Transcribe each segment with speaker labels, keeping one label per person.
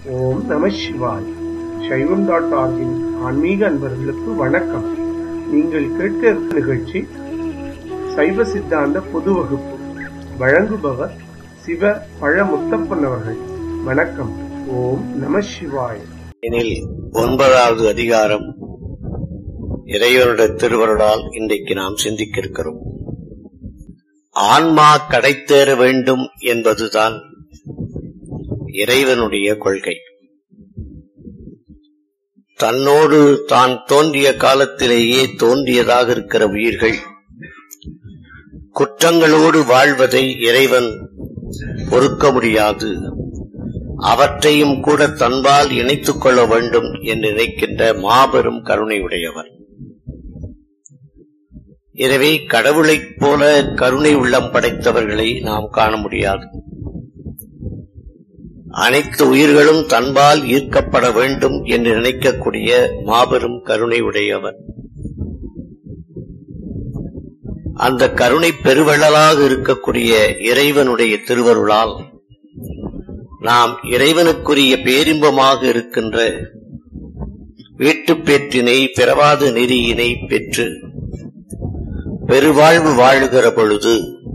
Speaker 1: ஓம் நம சிவாய் சைவம் டாட் ஆர்கின் ஆன்மீக அன்பர்களுக்கு வணக்கம் நீங்கள் கேட்க இருக்கும் நிகழ்ச்சி சைவ சித்தாந்த பொது வகுப்பு வழங்குபவர் சிவ பழமுத்தப்பன் அவர்கள் வணக்கம் ஓம் நம சிவாய்
Speaker 2: எனில் ஒன்பதாவது அதிகாரம் இறைவனுடைய திருவருளால் இன்றைக்கு நாம் சிந்திக்க இருக்கிறோம் ஆன்மா கடைத்தேற வேண்டும் என்பதுதான் இறைவனுடைய கொள்கை தன்னோடு தான் தோன்றிய காலத்திலேயே தோன்றியதாக இருக்கிற உயிர்கள் குற்றங்களோடு வாழ்வதை இறைவன் பொறுக்க முடியாது அவற்றையும் கூட தன்பால் இணைத்துக் கொள்ள வேண்டும் என்று நினைக்கின்ற மாபெரும் கருணை உடையவர் எனவே கடவுளைப் போல கருணை உள்ளம் படைத்தவர்களை நாம் காண முடியாது அனைத்து உயிர்களும் தன்பால் ஈர்க்கப்பட வேண்டும் என்று நினைக்கக்கூடிய மாபெரும் கருணை உடையவர் அந்த கருணை பெருவெள்ளலாக இருக்கக்கூடிய இறைவனுடைய திருவருளால் நாம் இறைவனுக்குரிய பேரின்பமாக இருக்கின்ற வீட்டுப் பேற்றினை பிறவாத நெறியினை பெற்று பெருவாழ்வு வாழுகிற பொழுது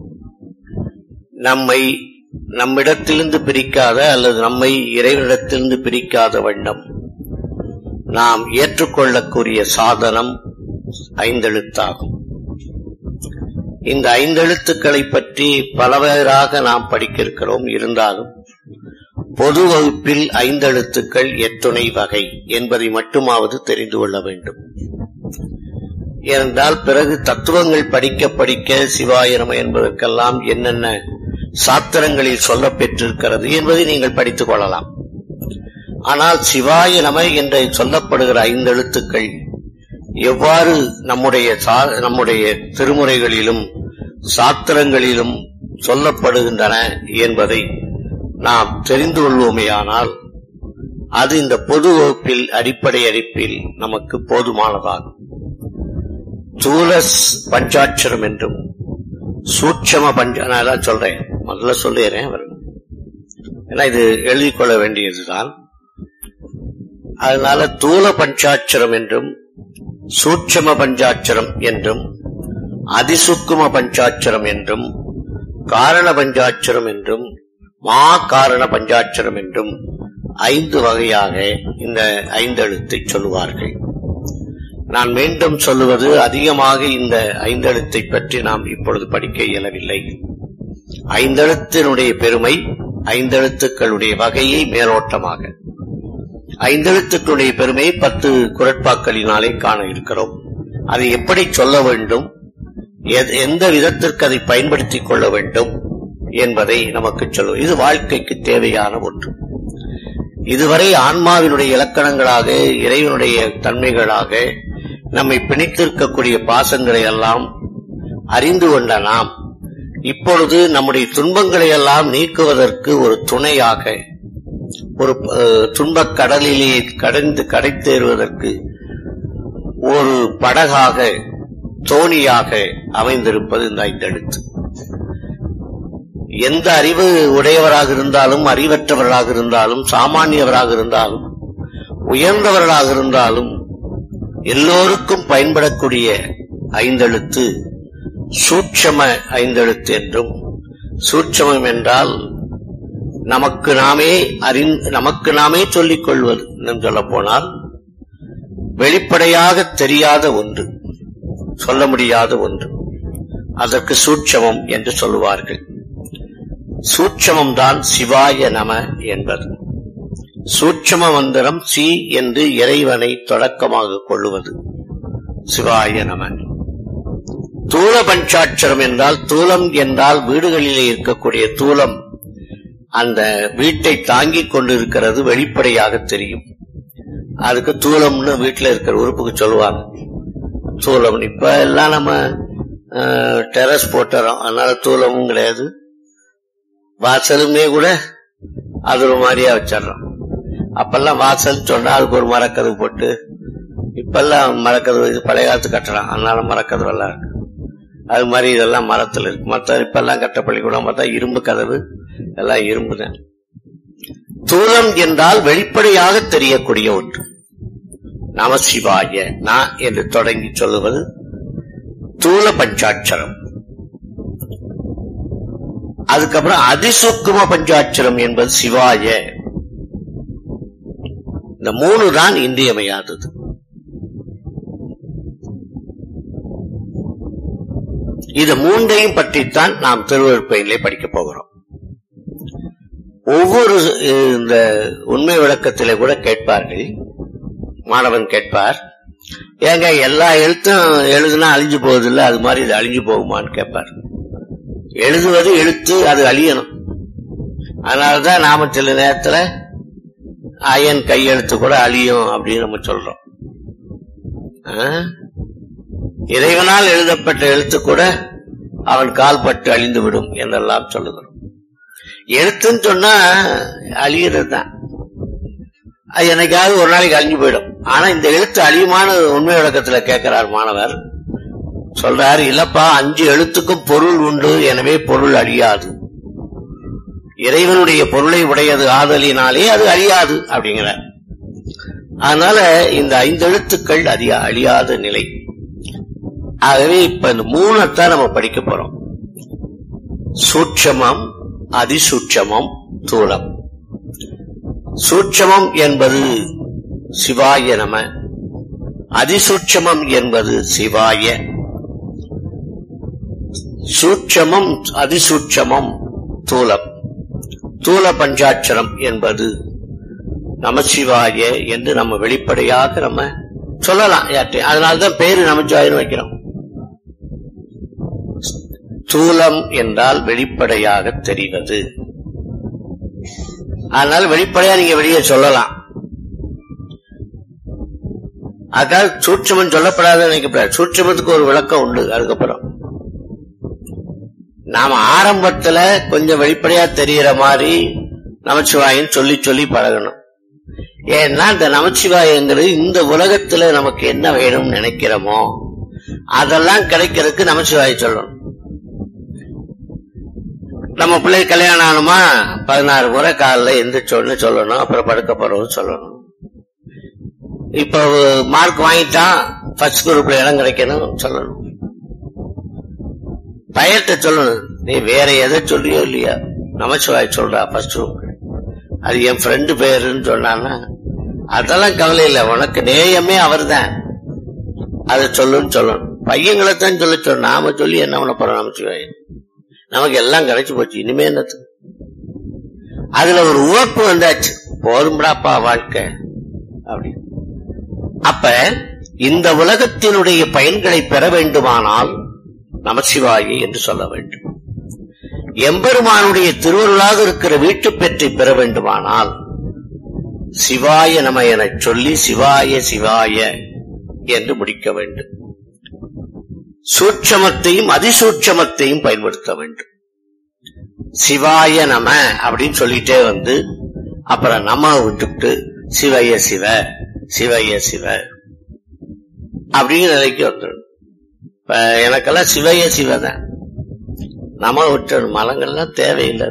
Speaker 2: நம்மை நம்மிடத்திலிருந்து பிரிக்காத அல்லது நம்மை இறைவனிடத்திலிருந்து பிரிக்காத வண்ணம் நாம் ஏற்றுக்கொள்ளக்கூடிய சாதனம் ஐந்தெழுத்தாகும் இந்த ஐந்தெழுத்துக்களை பற்றி பலவேறாக நாம் படிக்க இருக்கிறோம் இருந்தாலும் பொது வகுப்பில் ஐந்தெழுத்துக்கள் எத்துணை வகை என்பதை மட்டுமாவது தெரிந்து கொள்ள வேண்டும் ஏனென்றால் பிறகு தத்துவங்கள் படிக்க படிக்க சிவாயிரம் என்பதற்கெல்லாம் என்னென்ன சாத்திரங்களில் சொல்லப் பெற்றிருக்கிறது என்பதை நீங்கள் படித்துக் கொள்ளலாம் ஆனால் சிவாய நம என்று சொல்லப்படுகிற ஐந்தெழுத்துக்கள் எவ்வாறு நம்முடைய சா- நம்முடைய திருமுறைகளிலும் சாத்திரங்களிலும் சொல்லப்படுகின்றன என்பதை நாம் தெரிந்து கொள்வோமேயானால் அது இந்த பொது வகுப்பில் அடிப்படை அறிப்பில் நமக்கு போதுமானதாகும் தூலஸ் பஞ்சாட்சரம் என்றும் சூட்சம பஞ்ச நான் எல்லாம் சொல்றேன் முதல்ல சொல்லிடுறேன் அவருக்கு ஏன்னா இது எழுதிக் கொள்ள வேண்டியதுதான் அதனால தூல பஞ்சாட்சரம் என்றும் சூட்சம பஞ்சாட்சரம் என்றும் அதிசுக்கும பஞ்சாட்சரம் என்றும் காரண பஞ்சாட்சரம் என்றும் மா காரண பஞ்சாட்சரம் என்றும் ஐந்து வகையாக இந்த ஐந்தெழுத்தை சொல்லுவார்கள் நான் மீண்டும் சொல்லுவது அதிகமாக இந்த ஐந்தெழுத்தை பற்றி நாம் இப்பொழுது படிக்க இயலவில்லை ஐந்தெழுத்தினுடைய பெருமை ஐந்தெழுத்துக்களுடைய வகையை மேலோட்டமாக ஐந்தெழுத்துக்களுடைய பெருமை பத்து குரட்பாக்களினாலே காண இருக்கிறோம் அதை எப்படி சொல்ல வேண்டும் எத்- எந்த விதத்திற்கு அதை பயன்படுத்திக் கொள்ள வேண்டும் என்பதை நமக்கு சொல்லும் இது வாழ்க்கைக்கு தேவையான ஒன்று இதுவரை ஆன்மாவினுடைய இலக்கணங்களாக இறைவனுடைய தன்மைகளாக நம்மை பிணித்திருக்கக்கூடிய பாசங்களை எல்லாம் அறிந்து கொண்ட நாம் இப்பொழுது நம்முடைய துன்பங்களை எல்லாம் நீக்குவதற்கு ஒரு துணையாக ஒரு அஹ், துன்பக் கடலிலே கடந்து கடைத்தேறுவதற்கு ஒரு படகாக தோணியாக அமைந்திருப்பது இந்த ஐந்தெழுத்து எந்த அறிவு உடையவராக இருந்தாலும் அறிவற்றவர்களாக இருந்தாலும் சாமானியவராக இருந்தாலும் உயர்ந்தவர்களாக இருந்தாலும் எல்லோருக்கும் பயன்படக்கூடிய ஐந்தெழுத்து சூட்சம ஐந்தெழுத்து என்றும் சூட்சமம் என்றால் நமக்கு நாமே அறிந் நமக்கு நாமே சொல்லிக் கொள்வது இன்னும் சொல்ல போனால் வெளிப்படையாக தெரியாத ஒன்று சொல்ல முடியாத ஒன்று அதற்கு சூட்சமம் என்று சொல்லுவார்கள் சூட்சமம் தான் சிவாய நம என்பது சூட்சம மந்திரம் சி என்று இறைவனை தொடக்கமாக கொள்ளுவது சிவாய நம தூல பஞ்சாட்சரம் என்றால் தூலம் என்றால் வீடுகளிலே இருக்கக்கூடிய தூலம் அந்த வீட்டை தாங்கிக் கொண்டிருக்கிறது வெளிப்படையாக தெரியும் அதுக்கு தூலம்னு வீட்டுல இருக்கிற உறுப்புக்கு சொல்லுவாங்க தூலம் இப்ப எல்லாம் நம்ம டெரஸ் போட்டுறோம் அதனால தூலமும் கிடையாது வாசலுமே கூட அது ஒரு மாதிரியா வச்சிடறோம் அப்பெல்லாம் வாசல் சொன்னா அதுக்கு ஒரு மரக்கதவு போட்டு இப்பெல்லாம் மரக்கதவு இது பழைய காலத்து கட்டலாம் அதனால மரக்கதவு எல்லாம் இருக்கு அது மாதிரி இதெல்லாம் மரத்துல இருக்கு மத்த இப்பெல்லாம் கட்ட பள்ளிக்கூடம் பார்த்தா இரும்பு கதவு எல்லாம் இரும்பு தான் தூலம் என்றால் வெளிப்படையாக தெரியக்கூடிய ஒன்று நமசிவாய நா என்று தொடங்கி சொல்லுவது தூல பஞ்சாட்சரம் அதுக்கப்புறம் அதிசூக்கும பஞ்சாட்சரம் என்பது சிவாய இந்த மூணு தான் இன்றியமையாதது இது மூன்றையும் பற்றித்தான் நாம் திருவருப்பையிலே படிக்கப் போகிறோம் ஒவ்வொரு அஹ், இந்த உண்மை விளக்கத்திலே கூட கேட்பார்கள் மாணவன் கேட்பார் ஏங்க எல்லா எழுத்தும் எழுதுனா அழிஞ்சு போகுதில்ல அது மாதிரி இது அழிஞ்சு போகுமான்னு கேட்பார் எழுதுவது எழுத்து அது அழியணும் அதனாலதான் நாம சில நேரத்துல அயன் கையெழுத்து கூட அழியும் அப்படின்னு நம்ம சொல்றோம் ஆ? இறைவனால் எழுதப்பட்ட எழுத்து கூட அவன் கால்பட்டு அழிந்து விடும் என்றெல்லாம் சொல்லுகிறோம் எழுத்துன்னு சொன்னா அழிகிறது தான் அது என்னைக்காவது ஒரு நாளைக்கு அழிஞ்சு போயிடும் ஆனா இந்த எழுத்து அழியுமான உண்மை விளக்கத்துல கேட்கிறார் மாணவர் சொல்றார் இல்லப்பா அஞ்சு எழுத்துக்கும் பொருள் உண்டு எனவே பொருள் அழியாது இறைவனுடைய பொருளை உடையது ஆதலினாலே அது அழியாது அப்படிங்கிறார் அதனால இந்த ஐந்து எழுத்துக்கள் அதிக அழியாத நிலை ஆகவே இப்ப இந்த மூணைத்தான் நம்ம படிக்க போறோம் சூட்சமம் அதிசூட்சமம் தூலம் சூட்சமம் என்பது சிவாய நம அதிசூட்சமம் என்பது சிவாய சூட்சமம் அதிசூட்சமம் தூலம் தூல பஞ்சாட்சரம் என்பது நமசிவாய என்று நம்ம வெளிப்படையாக நம்ம சொல்லலாம் யார்ட்டையும் அதனால்தான் பேரு நமச்சிவாயன்னு வைக்கிறோம் தூலம் என்றால் வெளிப்படையாக தெரிவது அதனால வெளிப்படையா நீங்க வெளியே சொல்லலாம் அதாவது சூட்சமம் சொல்லப்படாத நினைக்கப்படாது சூட்சமத்துக்கு ஒரு விளக்கம் உண்டு அதுக்கப்புறம் நாம ஆரம்பத்துல கொஞ்சம் வெளிப்படையா தெரியற மாதிரி நமச்சிவாயன்னு சொல்லி சொல்லி பழகணும் ஏன்னா இந்த நமச்சிவாயங்கிறது இந்த உலகத்துல நமக்கு என்ன வேணும்னு நினைக்கிறோமோ அதெல்லாம் கிடைக்கிறதுக்கு நமச்சிவாய சொல்லணும் நம்ம பிள்ளை கல்யாணம் ஆனுமா பதினாறு முறை காலைல எந்திரிச்சோன்னு சொல்லணும் அப்புறம் படுக்க போறோம் சொல்லணும் இப்போ மார்க் வாங்கிட்டான் ஃபர்ஸ்ட் குரூப்ல இடம் கிடைக்கணும் சொல்லணும் பையன்ட்ட சொல்லணும் நீ வேற எதை சொல்லியோ இல்லையா நமச்சிவாய் சொல்றா ஃபர்ஸ்ட் குரூப் அது என் ஃப்ரெண்டு பேருன்னு சொன்னான்னா அதெல்லாம் கவலை இல்லை உனக்கு நேயமே அவர்தான் அதை சொல்லுன்னு சொல்லணும் பையங்களை தான் சொல்ல சொல்லணும் நாம சொல்லி என்ன பண்ண போறோம் நமச்சிவாய் நமக்கு எல்லாம் கிடைச்சு போச்சு இனிமே என்னது அதுல ஒரு உவப்பு வந்தாச்சு போதும்டாப்பா வாழ்க்கை அப்படி அப்ப இந்த உலகத்தினுடைய பயன்களை பெற வேண்டுமானால் நமசிவாயி என்று சொல்ல வேண்டும் எம்பெருமானுடைய திருவருளாக இருக்கிற வீட்டு பெற்றை பெற வேண்டுமானால் சிவாய நம எனச் சொல்லி சிவாய சிவாய என்று முடிக்க வேண்டும் சூட்சமத்தையும் அதிசூட்சமத்தையும் பயன்படுத்த வேண்டும் சிவாய நம அப்படின்னு சொல்லிட்டே வந்து அப்புறம் நம விட்டுவிட்டு சிவய சிவ சிவய சிவ அப்படிங்கிற நிலைக்கு வந்துடும் இப்ப எனக்கெல்லாம் சிவய சிவதான் நம விட்டு மலங்கள்லாம் தேவையில்லை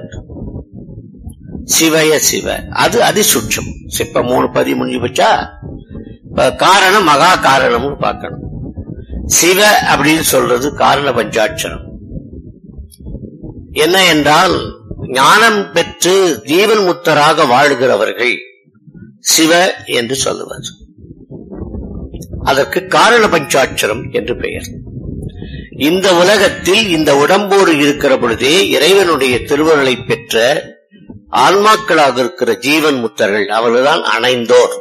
Speaker 2: சிவய சிவ அது அதிசூட்சம் இப்ப மூணு பதி முடிஞ்சு போச்சா இப்ப காரணம் மகா காரணம்னு பார்க்கணும் சிவ அப்படின்னு சொல்றது காரண பஞ்சாட்சரம் என்ன என்றால் ஞானம் பெற்று ஜீவன் முத்தராக வாழ்கிறவர்கள் சிவ என்று சொல்லுவர் அதற்கு காரண பஞ்சாட்சரம் என்று பெயர் இந்த உலகத்தில் இந்த உடம்போடு இருக்கிற பொழுதே இறைவனுடைய திருவருளை பெற்ற ஆன்மாக்களாக இருக்கிற ஜீவன் முத்தர்கள் அவர்கள்தான் அணைந்தோர்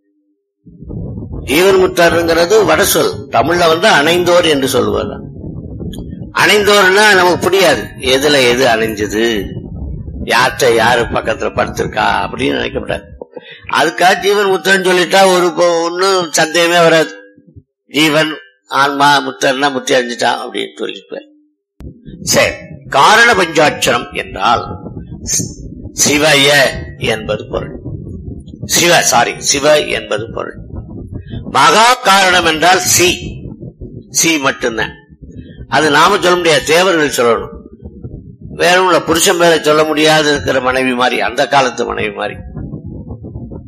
Speaker 2: ஜீவன் முத்தர்ங்கிறது வட சொல் தமிழ்ல வந்து அணைந்தோர் என்று சொல்லுவாங்க அணைந்தோர்னா நமக்கு புரியாது எதுல எது அணைஞ்சது யார்கிட்ட யாரு பக்கத்துல படுத்திருக்கா அப்படின்னு நினைக்கப்படாது அதுக்காக ஜீவன் முத்தன் சொல்லிட்டா ஒரு ஒன்னும் சந்தேகமே வராது ஜீவன் ஆன்மா முத்தர்னா முத்தி அழிஞ்சிட்டான் அப்படின்னு சொல்லிட்டு சரி காரண பஞ்சாட்சரம் என்றால் சிவய என்பது பொருள் சிவ சாரி சிவ என்பது பொருள் மகா காரணம் என்றால் சி சி மட்டும்தான் அது நாம சொல்ல முடியாது தேவர்கள் சொல்லணும் வேற உள்ள புருஷன் பேரை சொல்ல முடியாது இருக்கிற மனைவி மாதிரி அந்த காலத்து மனைவி மாதிரி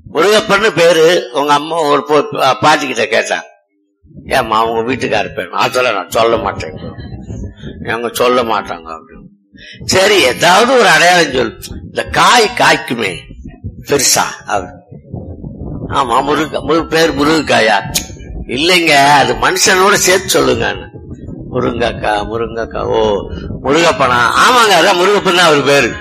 Speaker 2: முருகப்பன்னு பேரு உங்க அம்மா ஒரு பாட்டி கிட்ட கேட்டான் ஏம்மா உங்க வீட்டுக்கார பேர் நான் சொல்ல நான் சொல்ல மாட்டேன் அவங்க சொல்ல மாட்டாங்க அப்படின்னு சரி ஏதாவது ஒரு அடையாளம் சொல் இந்த காய் காய்க்குமே பெருசா அப்படி ஆமா முருக முரு பேர் முருங்காயா இல்லைங்க அது மனுஷனோட சேர்த்து சொல்லுங்க முருங்கக்கா முருங்கக்கா ஓ முருகப்பனா ஆமாங்க அதான் முருகப்பன் அவர் பேரு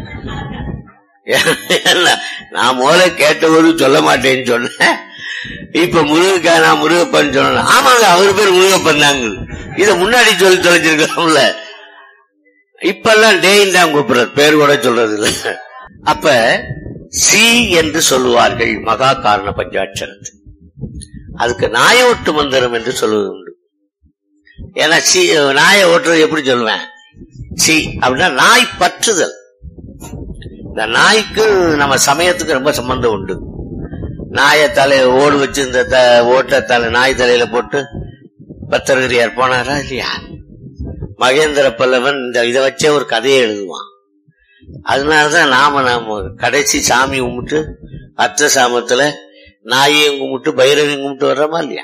Speaker 2: என்ன, நான் முதல்ல கேட்டபோது சொல்ல மாட்டேன்னு சொன்னேன் இப்ப முருகக்கா நான் முருகப்பன் சொன்னேன் ஆமாங்க அவர் பேர் முருகப்பன் தாங்க இத முன்னாடி சொல்லி தொலைச்சிருக்கலாம்ல இப்பெல்லாம் டேயின் தான் கூப்பிடுறது பேர் கூட சொல்றது இல்ல அப்ப சி என்று சொல்லுவார்கள் மகா காரண பஞ்சாட்சரத்து அதுக்கு நாய ஓட்டு மந்திரம் என்று சொல்லுவது உண்டு ஏன்னா சி நாயை ஓட்டுறது எப்படி சொல்லுவேன் சி அப்படின்னா நாய் பற்றுதல் இந்த நாய்க்கு நம்ம சமயத்துக்கு ரொம்ப சம்பந்தம் உண்டு நாயை தலை ஓடு வச்சு இந்த த- ஓட்ட தலை நாய் தலையில போட்டு பத்திரகிரியார் போனாரா இல்லையா மகேந்திர பல்லவன் இந்த இதை வச்சே ஒரு கதையை எழுதுவான் அதனாலதான் நாம நாம கடைசி சாமி கும்பிட்டு அத்த சாமத்துல நாயையும் கும்பிட்டு பைரவையும் கும்பிட்டு வர்றோமா இல்லையா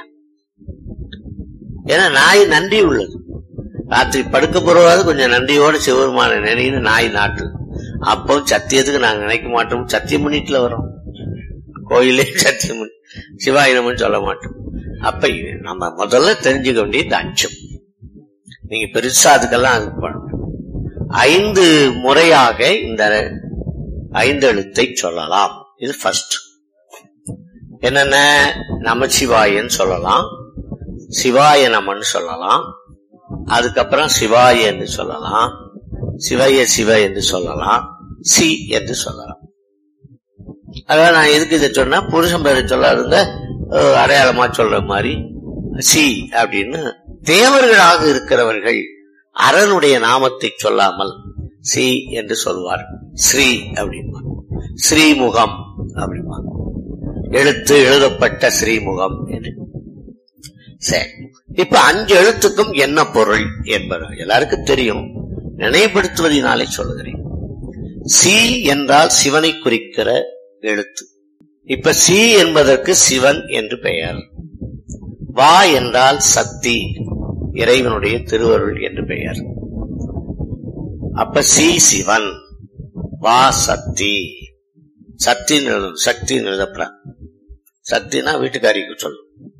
Speaker 2: ஏன்னா நாய் நன்றி உள்ளது ராத்திரி படுக்க போறவாது கொஞ்சம் நன்றியோட சிவருமான நினைன்னு நாய் நாட்டு அப்போ சத்தியத்துக்கு நாங்க நினைக்க மாட்டோம் சத்தியம் பண்ணிட்டுல வரோம் கோயிலே சத்தியம் பண்ணி சிவாயினம்னு சொல்ல மாட்டோம் அப்ப இது நம்ம முதல்ல தெரிஞ்சுக்க வேண்டியது அச்சம் நீங்க பெருசா அதுக்கெல்லாம் அது பண்ணணும் ஐந்து முறையாக இந்த ஐந்து எழுத்தை சொல்லலாம் இது ஃபர்ஸ்ட் என்னென்ன நமச்சிவாயன்னு சொல்லலாம் சிவாய நமன்னு சொல்லலாம் அதுக்கப்புறம் சிவாய என்று சொல்லலாம் சிவய சிவ என்று சொல்லலாம் சி என்று சொல்லலாம் அதாவது நான் எதுக்கு இதை சொன்னா புருஷன் பேரை சொல்லாதுங்க அஹ், அடையாளமா சொல்ற மாதிரி சி அப்படின்னு தேவர்களாக இருக்கிறவர்கள் அரனுடைய நாமத்தை சொல்லாமல் சி என்று சொல்வார் ஸ்ரீ அப்படிமா ஸ்ரீமுகம் அப்படிமா எழுத்து எழுதப்பட்ட ஸ்ரீமுகம் என்று சரி இப்ப அஞ்சு எழுத்துக்கும் என்ன பொருள் என்பது எல்லாருக்கும் தெரியும் நினைவுபடுத்துவதனாலே சொல்லுகிறேன் சி என்றால் சிவனை குறிக்கிற எழுத்து இப்ப சி என்பதற்கு சிவன் என்று பெயர் வா என்றால் சக்தி இறைவனுடைய திருவருள் என்று பெயர் அப்ப சி சிவன் வா சக்தி சக்தி எழுதணும் சக்தி எழுதப்பட சக்தினா வீட்டுக்காரிக்கு சொல்லும்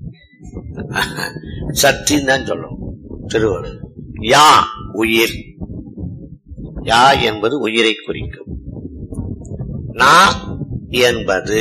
Speaker 2: சக்தின்னு தான் சொல்லும் திருவருள் யா உயிர் யா என்பது உயிரை குறிக்கும் நா என்பது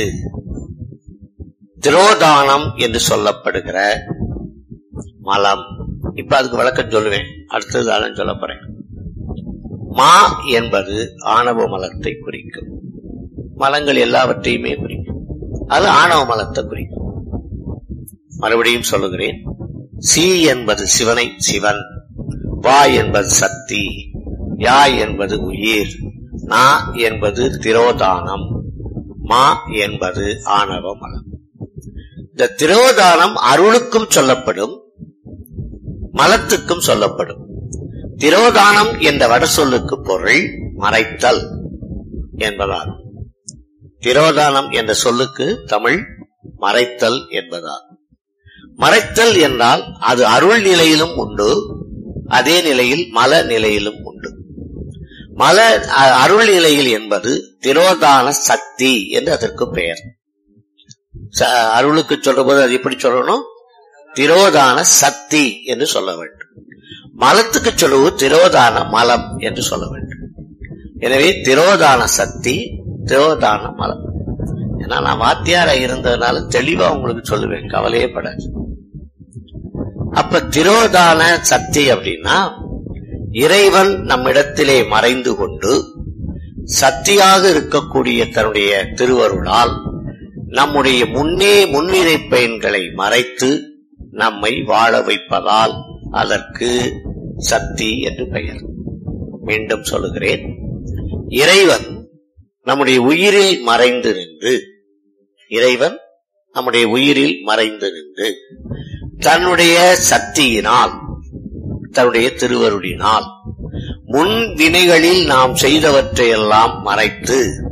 Speaker 2: திரோதானம் என்று சொல்லப்படுகிற மலம் இப்ப அதுக்கு விளக்கம் சொல்லுவேன் அடுத்தது அதான் சொல்ல போறேன் மா என்பது ஆணவ மலத்தை குறிக்கும் மலங்கள் எல்லாவற்றையுமே குறிக்கும் அது ஆணவ மலத்தை குறிக்கும் மறுபடியும் சொல்லுகிறேன் சி என்பது சிவனை சிவன் வா என்பது சக்தி யா என்பது உயிர் நா என்பது திரோதானம் மா என்பது ஆணவ மலம் இந்த திரோதானம் அருளுக்கும் சொல்லப்படும் மலத்துக்கும் சொல்லப்படும் திரோதானம் என்ற வட சொல்லுக்கு பொருள் மறைத்தல் என்பதாகும் திரோதானம் என்ற சொல்லுக்கு தமிழ் மறைத்தல் என்பதாகும் மறைத்தல் என்றால் அது அருள் நிலையிலும் உண்டு அதே நிலையில் மல நிலையிலும் உண்டு மல அ- அருள் நிலையில் என்பது திரோதான சக்தி என்று அதற்கு பெயர் ச- அருளுக்கு சொல்றபோது அது எப்படி சொல்லணும் திரோதான சக்தி என்று சொல்ல வேண்டும் மலத்துக்கு சொல்லுவது திரோதான மலம் என்று சொல்ல வேண்டும் எனவே திரோதான சக்தி திரோதான மலம் ஏன்னா நான் வாத்தியாரா இருந்ததுனால தெளிவா உங்களுக்கு சொல்லுவேன் கவலையே படாது அப்ப திரோதான சக்தி அப்படின்னா இறைவன் நம்மிடத்திலே மறைந்து கொண்டு சக்தியாக இருக்கக்கூடிய தன்னுடைய திருவருளால் நம்முடைய முன்னே முன்னிலை பயன்களை மறைத்து நம்மை வாழ வைப்பதால் அதற்கு சக்தி என்று பெயர் மீண்டும் சொல்லுகிறேன் இறைவன் நம்முடைய உயிரில் மறைந்து நின்று இறைவன் நம்முடைய உயிரில் மறைந்து நின்று தன்னுடைய சக்தியினால் தன்னுடைய திருவருளினால் முன் வினைகளில் நாம் செய்தவற்றையெல்லாம் மறைத்து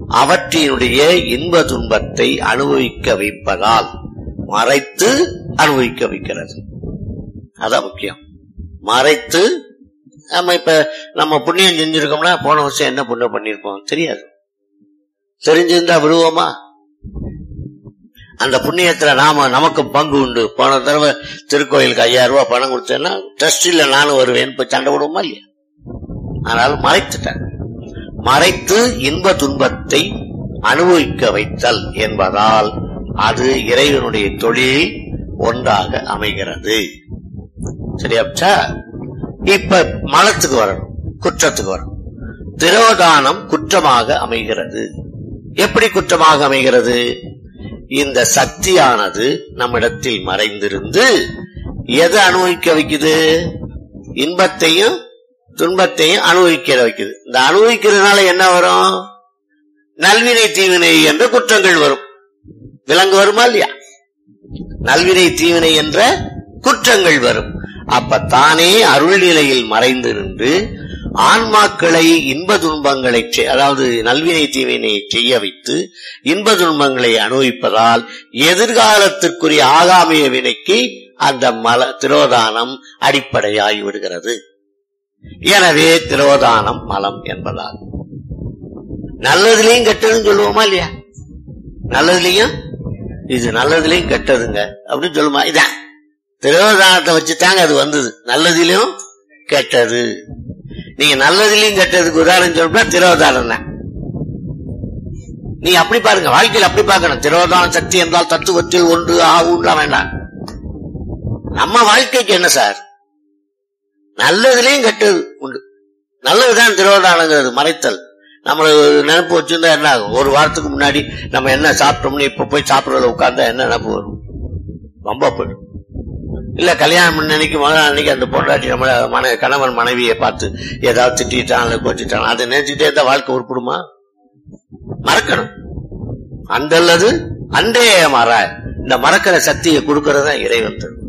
Speaker 2: அவற்றினுடைய இன்ப துன்பத்தை அனுபவிக்க வைப்பதால் மறைத்து அனுபவிக்க வைக்கிறது அதான் முக்கியம் மறைத்து நம்ம இப்ப நம்ம புண்ணியம் செஞ்சிருக்கோம்னா போன வருஷம் என்ன புண்ணியம் பண்ணிருப்போம் தெரியாது தெரிஞ்சிருந்தா விடுவோமா அந்த புண்ணியத்துல நாம நமக்கு பங்கு உண்டு போன தடவை திருக்கோயிலுக்கு ஐயாயிரம் ரூபாய் பணம் கொடுத்தேன்னா ட்ரஸ்டில நானும் வருவேன் இப்ப சண்டை விடுவோமா இல்லையா அதனால மறைத்துட்டேன் மறைத்து இன்ப துன்பத்தை அனுபவிக்க வைத்தல் என்பதால் அது இறைவனுடைய தொழில் ஒன்றாக அமைகிறது சரியாச்சா இப்ப மலத்துக்கு வரணும் குற்றத்துக்கு வரணும் திரோதானம் குற்றமாக அமைகிறது எப்படி குற்றமாக அமைகிறது இந்த சக்தியானது நம்மிடத்தில் மறைந்திருந்து எதை அனுபவிக்க வைக்குது இன்பத்தையும் துன்பத்தையும் அனுபவிக்க வைக்குது இந்த அனுபவிக்கிறதுனால என்ன வரும் நல்வினை தீவினை என்ற குற்றங்கள் வரும் விலங்கு வருமா இல்லையா நல்வினை தீவினை என்ற குற்றங்கள் வரும் அப்ப தானே அருள் நிலையில் மறைந்து நின்று ஆன்மாக்களை இன்ப துன்பங்களை செ- அதாவது நல்வினை தீவினை செய்ய வைத்து இன்ப துன்பங்களை அனுபவிப்பதால் எதிர்காலத்திற்குரிய ஆகாமிய வினைக்கு அந்த மல திரோதானம் அடிப்படையாகி விடுகிறது எனவே திரோதானம் மலம் என்பதால் நல்லதுலயும் கெட்டதுன்னு சொல்லுவோமா இல்லையா நல்லதுலயும் இது நல்லதுலயும் கெட்டதுங்க அப்படின்னு சொல்லுமா இதான் திரோதானத்தை வச்சுட்டாங்க அது வந்தது நல்லதிலும் கெட்டது நீங்க நல்லதுலயும் கெட்டதுக்கு உதாரணம் சொல்றா திரோதானம் தான் நீங்க அப்படி பாருங்க வாழ்க்கையில் அப்படி பார்க்கணும் திரோதான சக்தி என்றால் தத்துவத்தில் ஒன்று ஆகும்லாம் வேண்டாம் நம்ம வாழ்க்கைக்கு என்ன சார் நல்லதுலயும் கெட்டது உண்டு நல்லதுதான் திரோதானங்கிறது மறைத்தல் நம்மளுக்கு ஒரு நினைப்பு வச்சிருந்தா என்ன ஆகும் ஒரு வாரத்துக்கு முன்னாடி நம்ம என்ன சாப்பிட்டோம்னு இப்ப போய் சாப்பிடறதுல உட்கார்ந்தா என்ன நினைப்பு வரும் ரொம்ப போயிடும் இல்ல கல்யாணம் பண்ண அன்னைக்கு முதல் நாள் அன்னைக்கு அந்த பொண்டாட்டி நம்ம மன கணவன் மனைவியை பார்த்து ஏதாவது திட்டான் அல்ல கோச்சிட்டான் அதை நினைச்சுட்டே இருந்தா வாழ்க்கை உருப்படுமா மறக்கணும் அந்தல்லது அண்டே மற இந்த மறக்கிற சக்தியை கொடுக்கறது தான் இறைவன் தரும்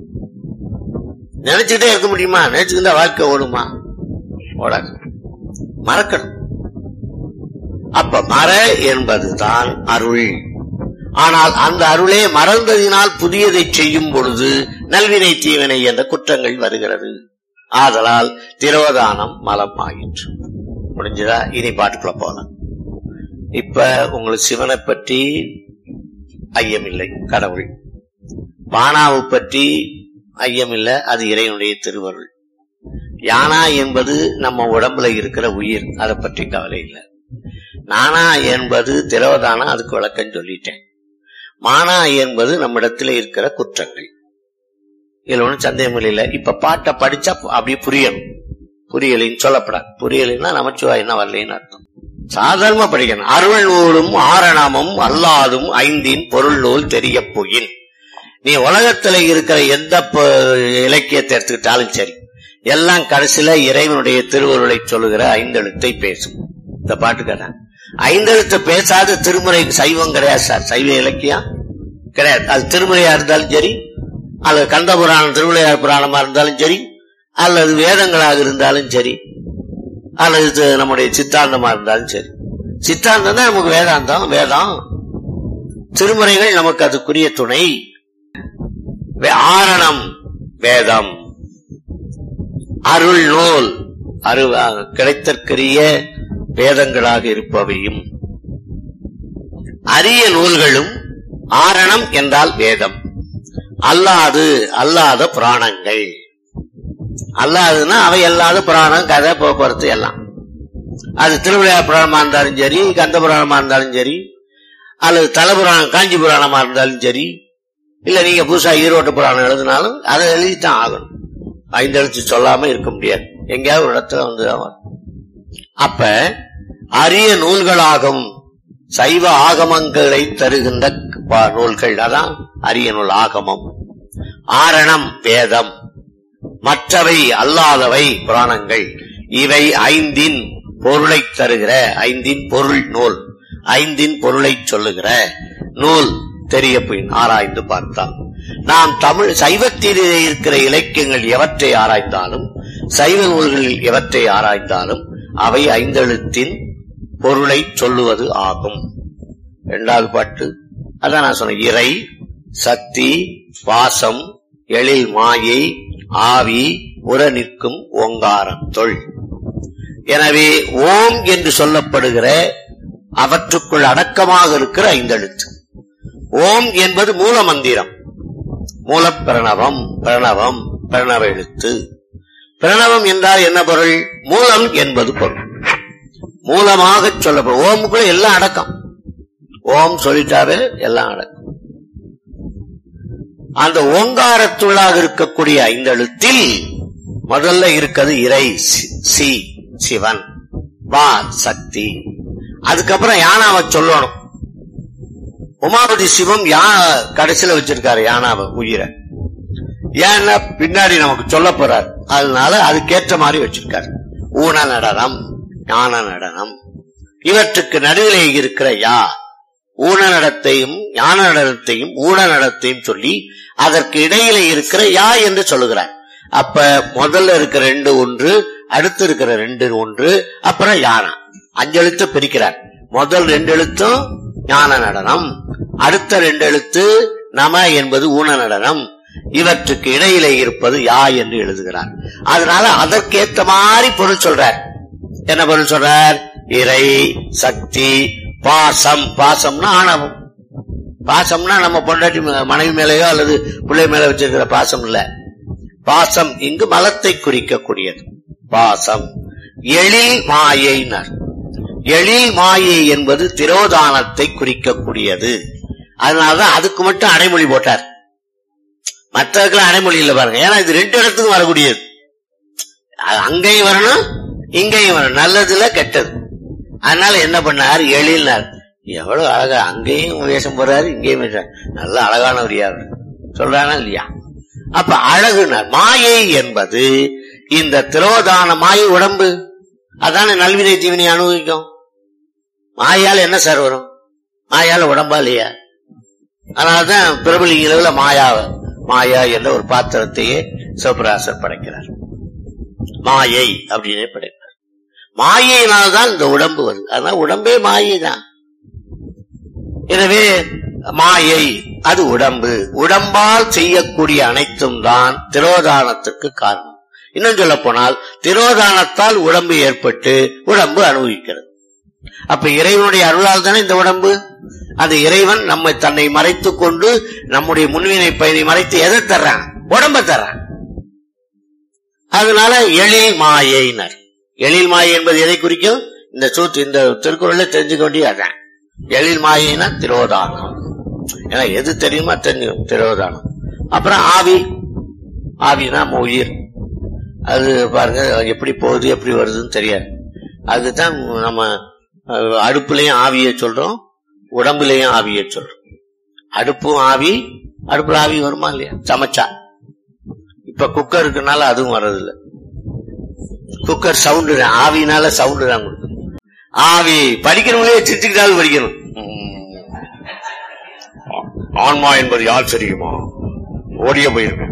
Speaker 2: நினைச்சுட்டே இருக்க முடியுமா நினைச்சுக்கிட்டா வாழ்க்கை ஓடுமா ஓடாது மறக்கணும் அப்ப மற என்பதுதான் அருள் ஆனால் அந்த அருளே மறந்ததினால் புதியதை செய்யும் பொழுது நல்வினை தீவினை என்ற குற்றங்கள் வருகிறது ஆதலால் திரோதானம் மலம் ஆயிற்று முடிஞ்சதா இனி பாட்டுக்குள்ள போலாம் இப்ப உங்களுக்கு சிவனை பற்றி ஐயமில்லை கடவுள் பானாவை பற்றி ஐயமில்லை அது இறைவனுடைய திருவருள் யானா என்பது நம்ம உடம்புல இருக்கிற உயிர் அதை பற்றி கவலை இல்லை நானா என்பது திரோதானம் அதுக்கு விளக்கம் சொல்லிட்டேன் மானா என்பது நம்மிடத்துல இருக்கிற குற்றங்கள் இதுல ஒன்றும் சந்தேகம் இல்லை இப்ப பாட்டை படிச்சா அப்படியே புரியணும் புரியலின்னு சொல்லப்படாது புரியலைன்னா நமச்சிவாய் என்ன வரலைன்னு அர்த்தம் சாதாரணமா படிக்கணும் அருள் நூலும் ஆரணமும் அல்லாதும் ஐந்தின் பொருள் நூல் தெரிய போயின் நீ உலகத்துல இருக்கிற எந்த ப- இலக்கியத்தை எடுத்துக்கிட்டாலும் சரி எல்லாம் கடைசியில இறைவனுடைய திருவருளை சொல்லுகிற ஐந்தெழுத்தை பேசும் இந்த பாட்டு கேட்டான் ஐந்தெழுத்து பேசாத திருமுறை சைவம் கிடையாது சார் சைவ இலக்கியம் கிடையாது அது திருமுறையா இருந்தாலும் சரி அல்லது கந்த புராணம் திருவிளையார் புராணமா இருந்தாலும் சரி அல்லது வேதங்களாக இருந்தாலும் சரி அல்லது இது நம்முடைய சித்தாந்தமா இருந்தாலும் சரி சித்தாந்தம் தான் நமக்கு வேதாந்தம் வேதம் திருமுறைகள் நமக்கு அதுக்குரிய துணை வே- ஆரணம் வேதம் அருள் நூல் அரு கிடைத்தற்கரிய வேதங்களாக இருப்பவையும் அரிய நூல்களும் ஆரணம் என்றால் வேதம் அல்லாது அல்லாத புராணங்கள் அல்லாதுன்னா அவை அல்லாத புராணம் கதை போக்குவரத்து எல்லாம் அது திருவிளையார் புராணமா இருந்தாலும் சரி கந்த புராணமா இருந்தாலும் சரி அல்லது தல புராணம் காஞ்சி புராணமா இருந்தாலும் சரி இல்ல நீங்க புதுசா ஈரோட்டு புராணம் எழுதினாலும் அதை எழுதித்தான் ஆகணும் ஐந்து எழுத்து சொல்லாம இருக்க முடியாது எங்கேயாவது ஒரு இடத்துல வந்து தான் வரும். அப்ப அரிய நூல்களாகும் சைவ ஆகமங்களை தருகின்ற ப- நூல்கள் அதான் அரிய நூல் ஆகமம் ஆரணம் வேதம் மற்றவை அல்லாதவை புராணங்கள் இவை ஐந்தின் பொருளை தருகிற ஐந்தின் பொருள் நூல் ஐந்தின் பொருளை சொல்லுகிற நூல் தெரிய போய் ஆராய்ந்து பார்த்தால் நாம் தமிழ் சைவத்திலே இருக்கிற இலக்கியங்கள் எவற்றை ஆராய்ந்தாலும் சைவ நூல்களில் எவற்றை ஆராய்ந்தாலும் அவை ஐந்தெழுத்தின் பொருளை சொல்லுவது ஆகும் இரண்டாவது பாட்டு அதான் நான் சொன்னேன் இறை சக்தி பாசம் எழில் மாயை ஆவி உற நிற்கும் ஓங்காரம் தொல் எனவே ஓம் என்று சொல்லப்படுகிற அவற்றுக்குள் அடக்கமாக இருக்கிற ஐந்தெழுத்து ஓம் என்பது மூல மந்திரம் மூல பிரணவம் பிரணவம் பிரணவ எழுத்து பிரணவம் என்றால் என்ன பொருள் மூலம் என்பது பொருள் மூலமாக சொல்லப்படும் ஓமுக்குள்ள எல்லாம் அடக்கம் ஓம் சொல்லிட்டாரு எல்லாம் அடக்கம் அந்த ஓங்காரத்துள்ளாக இருக்கக்கூடிய ஐந்தெழுத்தில் முதல்ல இருக்கிறது இறை சி- சி சிவன் வா சக்தி அதுக்கப்புறம் யானாவை சொல்லணும் உமாபதி சிவம் யா கடைசியில வச்சிருக்காரு யானாவை உயிரை ஏன்னா பின்னாடி நமக்கு சொல்ல போறார் அதனால அதுக்கேற்ற மாதிரி வச்சிருக்காரு ஊன நடனம் ஞான நடனம் இவற்றுக்கு நடுவிலே இருக்கிற யா ஊன நடத்தையும் ஞான நடனத்தையும் ஊன நடத்தையும் சொல்லி அதற்கு இடையில இருக்கிற யா என்று சொல்லுகிறார் அப்ப முதல்ல இருக்கிற ரெண்டு ஒன்று அடுத்து இருக்கிற ரெண்டு ஒன்று அப்புறம் யானா அஞ்சு எழுத்து பிரிக்கிறார் முதல் ரெண்டு எழுத்தும் ஞான நடனம் அடுத்த ரெண்டு எழுத்து நம என்பது ஊன நடனம் இவற்றுக்கு இடையிலே இருப்பது யா என்று எழுதுகிறார் அதனால அதற்கேத்த மாதிரி பொருள் சொல்றார் என்ன பொருள் சொல்றார் இறை சக்தி பாசம் பாசம்னா ஆணவம் பாசம்னா நம்ம பொண்டாட்டி மே- மனைவி மேலேயோ அல்லது பிள்ளை மேல வச்சிருக்கிற பாசம் இல்ல பாசம் இங்கு மலத்தை குறிக்கக்கூடியது பாசம் எழில் மாயைனர் எழில் மாயை என்பது திரோதானத்தை குறிக்கக்கூடியது அதனாலதான் அதுக்கு மட்டும் அடைமொழி போட்டார் மற்றதுக்கெல்லாம் அடைமொழி இல்ல பாருங்க ஏன்னா இது ரெண்டு இடத்துக்கும் வரக்கூடியது அது அங்கேயும் வரணும் இங்கேயும் வரணும் நல்லதுல கெட்டது அதனால என்ன பண்ணார் எழில்னார் எவ்வளவு அழகா அங்கேயும் வேஷம் போறாரு இங்கேயும் வேஷம் நல்ல அழகானவரியா அவர். சொல்றானா இல்லையா அப்ப அழகுனார் மாயை என்பது இந்த திரோதான மாயை உடம்பு அதானே நல்வினை தீவினை அனுபவிக்கும் மாயால என்ன சார் வரும் மாயால உடம்பா இல்லையா அதனாலதான் பிரபலிங்கள மாயாவ மாயா என்ற ஒரு பாத்திரத்தையே சிவபிராசர் படைக்கிறார் மாயை அப்படின்னே படைப்பார் மாயையினால்தான் இந்த உடம்பு வருது அதனால உடம்பே மாயை தான் எனவே மாயை அது உடம்பு உடம்பால் செய்யக்கூடிய அனைத்தும் தான் திரோதானத்துக்கு காரணம் இன்னும் சொல்ல போனால் திரோதானத்தால் உடம்பு ஏற்பட்டு உடம்பு அனுபவிக்கிறது அப்ப இறைவனுடைய அருளால் தானே இந்த உடம்பு அந்த இறைவன் நம்மை தன்னை மறைத்துக் கொண்டு நம்முடைய முன்வினை பயனை மறைத்து எதை தர்றான் உடம்ப தர்றான் அதனால எழில் மாயைனர் எழில் மாயை என்பது எதை குறிக்கும் இந்த சூத்து இந்த திருக்குறள்ல தெரிஞ்சுக்க வேண்டிய அதான் எழில் மாயினா திரோதானம் ஏன்னா எது தெரியுமா தெரியும் திரோதானம் அப்புறம் ஆவி ஆவினா நம்ம உயிர் அது பாருங்க எப்படி போகுது எப்படி வருதுன்னு தெரியாது அதுதான் நம்ம அஹ், அடுப்புலயும் ஆவியை சொல்றோம் உடம்புலயும் ஆவியை சொல்றோம் அடுப்பும் ஆவி அடுப்புல ஆவி வருமா இல்லையா சமைச்சா இப்ப குக்கர் இருக்கனால அதுவும் வர்றதில்ல குக்கர் சவுண்டு தான் ஆவினால சவுண்டு தான் கொடுக்கும் ஆவி படிக்கிறவங்களே சிரிச்சுக்கிட்டாலும் படிக்கணும் உம். ஆன்மா என்பது யார் தெரியுமா ஓடிய போயிருக்கேன்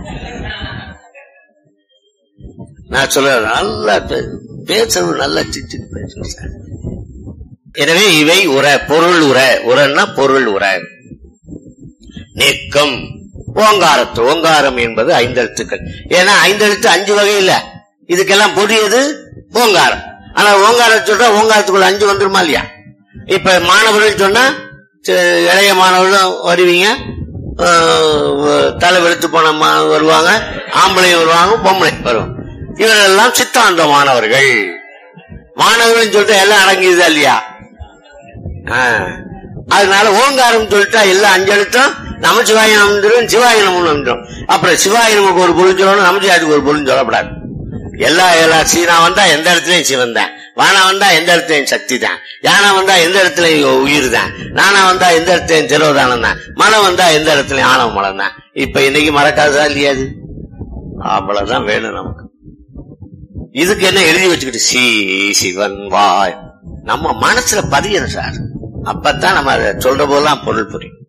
Speaker 2: நான் சொல்ல நல்லா பே- பேசுறது நல்லா சிரிச்சு பேசுறேன் சார். எனவே இவை உர பொருள் உர உரன்னா பொருள் உர நிற்கும் ஓங்காரத்து ஓங்காரம் என்பது ஐந்தெழுத்துக்கள் ஏன்னா ஐந்தெழுத்து அஞ்சு வகை இல்ல இதுக்கெல்லாம் பொடியது ஓங்காரம் ஆனா ஓங்காரம் சொல்றா ஓங்காரத்துக்குள்ள அஞ்சு வந்துருமா இல்லையா இப்ப மாணவர்கள் சொன்னா சி- இளைய மாணவர்களும் வருவீங்க ஆஹ், தலை வெளுத்து போன மா- வருவாங்க ஆம்பளையும் வருவாங்க பொம்பளையும் வருவாங்க இவரெல்லாம் சித்தாந்த மாணவர்கள் மாணவர்கள் சொல்லிட்டு எல்லாம் அடங்கியதா இல்லையா ஆ. அதனால ஓங்காரம் சொல்லிட்டா எல்லா அஞ்சு எழுத்தும் நமச்சிவாயம் வந்துடும் சிவாயனம் வந்துடும் அப்புறம் சிவாயனமுக்கு ஒரு பொருள் சொல்லணும் நமச்சிவாயத்துக்கு ஒரு பொருள் சொல்லப்படாது எல்லா எல்லா சீனா வந்தா எந்த இடத்துலயும் சிவன் தான் வானா வந்தா எந்த இடத்துலயும் சக்தி தான் யானா வந்தா எந்த இடத்துலயும் உயிர் தான் நானா வந்தா எந்த இடத்துலயும் திரோதானம் தான் மனம் வந்தா எந்த இடத்துலயும் ஆணவ மலம் தான் இப்ப இன்னைக்கு மறக்காததா இல்லையா அது அவ்வளவுதான் வேணும் நமக்கு இதுக்கு என்ன எழுதி வச்சுக்கிட்டு சி சிவன் வாய் நம்ம மனசுல பதியணும் சார் அப்பதான் நம்ம அதை சொல்ற போதெல்லாம் பொருள் புரியும்